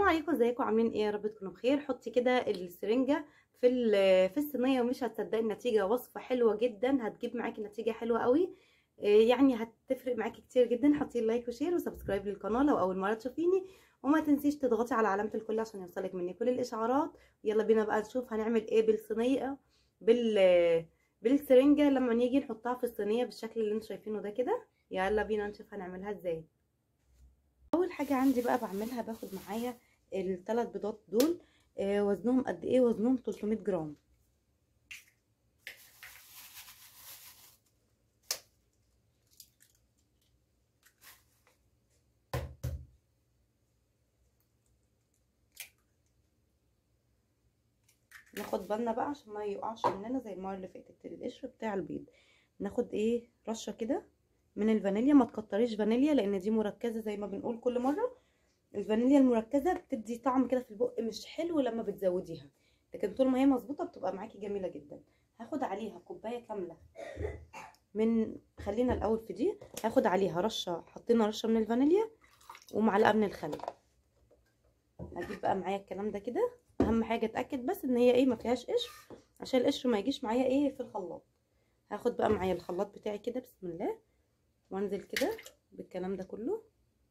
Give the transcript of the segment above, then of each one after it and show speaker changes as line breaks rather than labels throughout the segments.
عليكم ازيكم عاملين ايه يا رب تكونوا بخير حطي كده السرنجه في ال- في الصينيه ومش هتصدقي النتيجه وصفه حلوه جدا هتجيب معاكي نتيجه حلوه قوي إيه يعني هتفرق معاكي كتير جدا حطي لايك وشير وسبسكرايب للقناه لو اول مره تشوفيني وما تنسيش تضغطي على علامه الكل عشان يوصلك مني كل الاشعارات يلا بينا بقى نشوف هنعمل ايه بالصينيه بال بالسرنجه لما نيجي نحطها في الصينيه بالشكل اللي انتوا شايفينه ده كده يلا بينا نشوف هنعملها ازاي اول حاجه عندي بقى بعملها باخد معايا الثلاث بيضات دول آه وزنهم قد ايه وزنهم 300 جرام ناخد بالنا بقى عشان ما يقعش مننا زي المره اللي فاتت القشر بتاع البيض ناخد ايه رشه كده من الفانيليا ما تكتريش فانيليا لان دي مركزه زي ما بنقول كل مره الفانيليا المركزه بتدي طعم كده في البق مش حلو لما بتزوديها لكن طول ما هي مظبوطه بتبقى معاكي جميله جدا هاخد عليها كوبايه كامله من خلينا الاول في دي هاخد عليها رشه حطينا رشه من الفانيليا ومعلقه من الخل هجيب بقى معايا الكلام ده كده اهم حاجه اتاكد بس ان هي ايه ما فيهاش قشر عشان القشر ما يجيش معايا ايه في الخلاط هاخد بقى معايا الخلاط بتاعي كده بسم الله وانزل كده بالكلام ده كله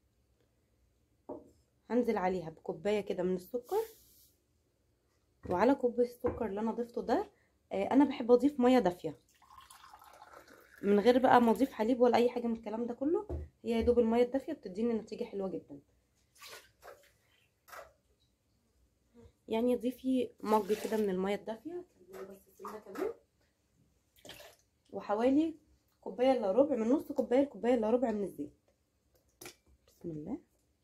هنزل عليها بكوبايه كده من السكر وعلى كوب السكر اللي انا ضفته ده آه انا بحب اضيف ميه دافيه من غير بقى ما اضيف حليب ولا اي حاجه من الكلام ده كله هي يا دوب الميه الدافيه بتديني نتيجه حلوه جدا يعني ضيفي مج كده من الميه الدافيه بس سنه كمان وحوالي كوبايه الا ربع من نص كوبايه لكوبايه الا ربع من الزيت بسم الله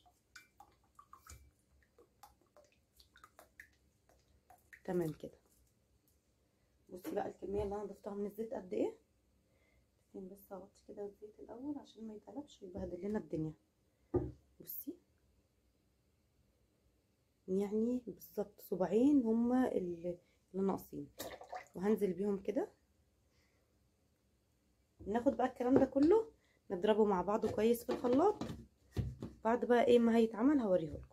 تمام كده بصي بقى الكميه اللي انا ضفتها من الزيت قد ايه بس اغطي كده الزيت الاول عشان ما يتقلبش ويبهدل لنا الدنيا بصي يعني بالظبط صباعين هما اللي ناقصين وهنزل بيهم كده ناخد بقى الكلام ده كله نضربه مع بعضه كويس في الخلاط بعد بقى ايه ما هيتعمل هوريه لكم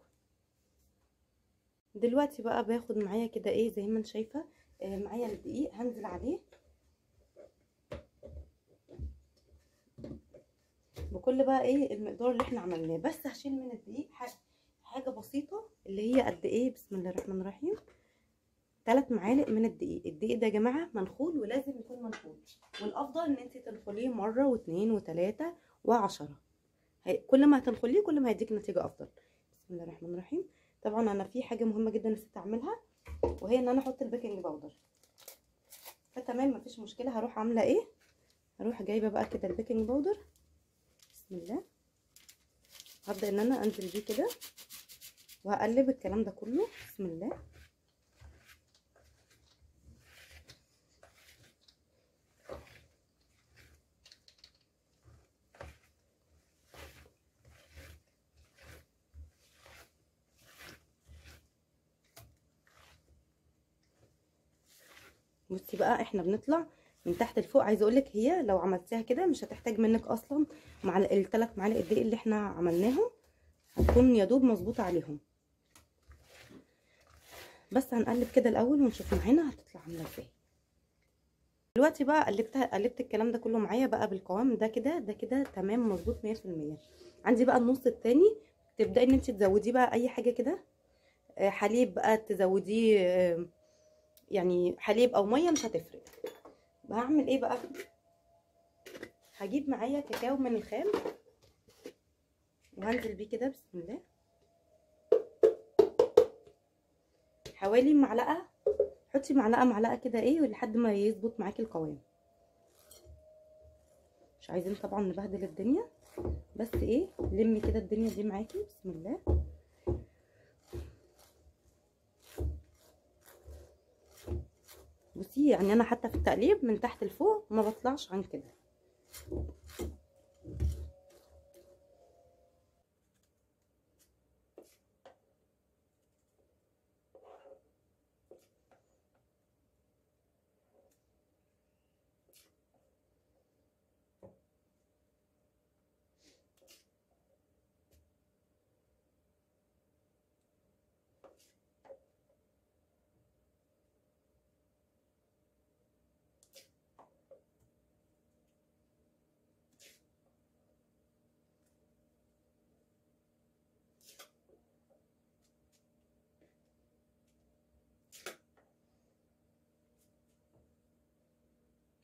دلوقتي بقى باخد معايا كده ايه زي ما انت شايفه آه معايا الدقيق هنزل عليه بكل بقى ايه المقدار اللي احنا عملناه بس هشيل من الدقيق حاجه حاجه بسيطه اللي هي قد ايه بسم الله الرحمن الرحيم ثلاث معالق من الدقيق الدقيق ده يا جماعه منخول ولازم يكون منخول والافضل ان انت تنخليه مره واثنين وثلاثه وعشرة كل ما هتنخليه كل ما هيديك نتيجه افضل بسم الله الرحمن الرحيم طبعا انا في حاجه مهمه جدا نسيت اعملها وهي ان انا احط البيكنج باودر فتمام مفيش مشكله هروح عامله ايه هروح جايبه بقى كده البيكنج باودر بسم الله هبدا ان انا انزل بيه كده وهقلب الكلام ده كله بسم الله بصي بقى احنا بنطلع من تحت لفوق عايزه اقول لك هي لو عملتيها كده مش هتحتاج منك اصلا مع الثلاث معالق الدقيق اللي احنا عملناهم هتكون يا دوب مظبوطه عليهم بس هنقلب كده الاول ونشوف معانا هتطلع عامله ازاي دلوقتي بقى قلبتها قلبت الكلام ده كله معايا بقى بالقوام ده كده ده كده تمام مظبوط 100% عندي بقى النص التاني تبداي ان انت تزوديه بقى اي حاجه كده حليب بقى تزوديه يعني حليب او ميه مش هتفرق هعمل ايه بقى هجيب معايا كاكاو من الخام وهنزل بيه كده بسم الله حوالي معلقه حطي معلقه معلقه كده ايه لحد ما يظبط معاكي القوام مش عايزين طبعا نبهدل الدنيا بس ايه لمي كده الدنيا دي معاكي بسم الله بصي يعني انا حتى في التقليب من تحت لفوق ما بطلعش عن كده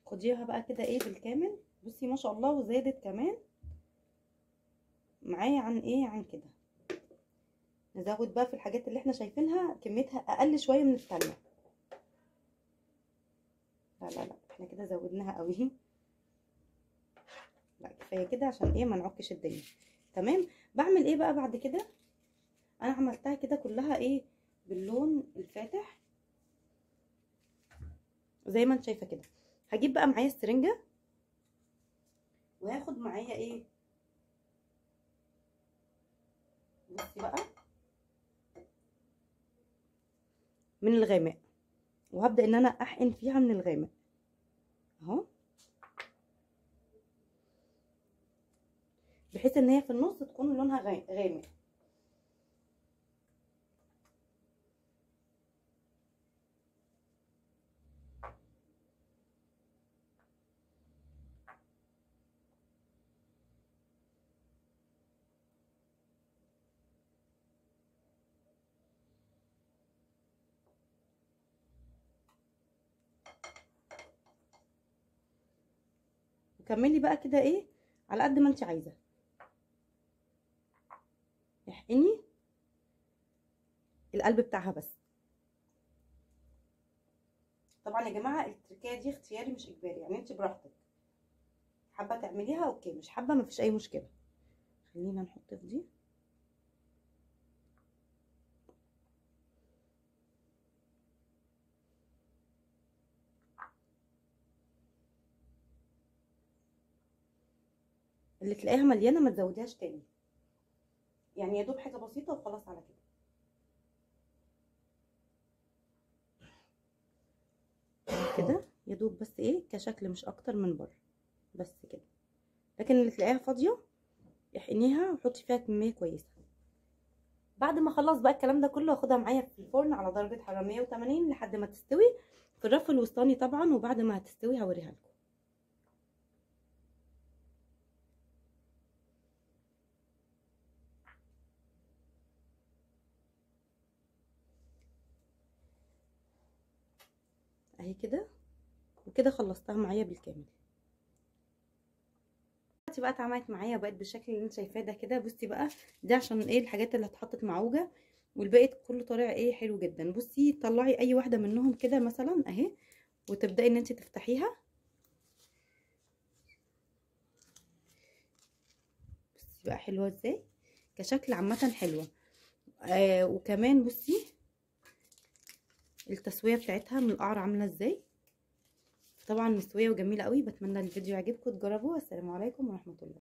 خديها بقى كده ايه بالكامل بصي ما شاء الله وزادت كمان معايا عن ايه عن كده نزود بقى في الحاجات اللي احنا شايفينها كميتها اقل شويه من التانية لا لا لا احنا كده زودناها قوي لا كفايه كده عشان ايه ما نعكش الدنيا تمام بعمل ايه بقى بعد كده انا عملتها كده كلها ايه باللون الفاتح زي ما انت شايفه كده هجيب بقى معايا السرنجه وهاخد معايا ايه بصي بقى من الغامق وهبدا ان انا احقن فيها من الغامق اهو بحيث ان هي في النص تكون لونها غامق وكملي بقى كده ايه على قد ما انت عايزه احقني القلب بتاعها بس طبعا يا جماعه التركيه دي اختياري مش اجباري يعني انت براحتك حابه تعمليها اوكي مش حابه مفيش اي مشكله خلينا نحط في دي اللي تلاقيها مليانه ما تزوديهاش تاني يعني يا دوب حاجه بسيطه وخلاص على كده كده يا دوب بس ايه كشكل مش اكتر من بره بس كده لكن اللي تلاقيها فاضيه احقنيها وحطي فيها كميه كويسه بعد ما اخلص بقى الكلام ده كله هاخدها معايا في الفرن على درجه حراره 180 لحد ما تستوي في الرف الوسطاني طبعا وبعد ما هتستوي هوريها لكم اهي كده وكده خلصتها معايا بالكامل دلوقتي بقى اتعملت معايا بقت بالشكل اللي انت شايفاه ده كده بصي بقى دي عشان ايه الحاجات اللي اتحطت معوجه والباقي كله طالع ايه حلو جدا بصي طلعي اي واحده منهم كده مثلا اهي وتبداي ان انت تفتحيها بصي بقى حلوه ازاي كشكل عامه حلوه آه وكمان بصي التسويه بتاعتها من القعر عامله ازاي طبعا مستويه وجميله قوي بتمنى الفيديو يعجبكم تجربوه السلام عليكم ورحمه الله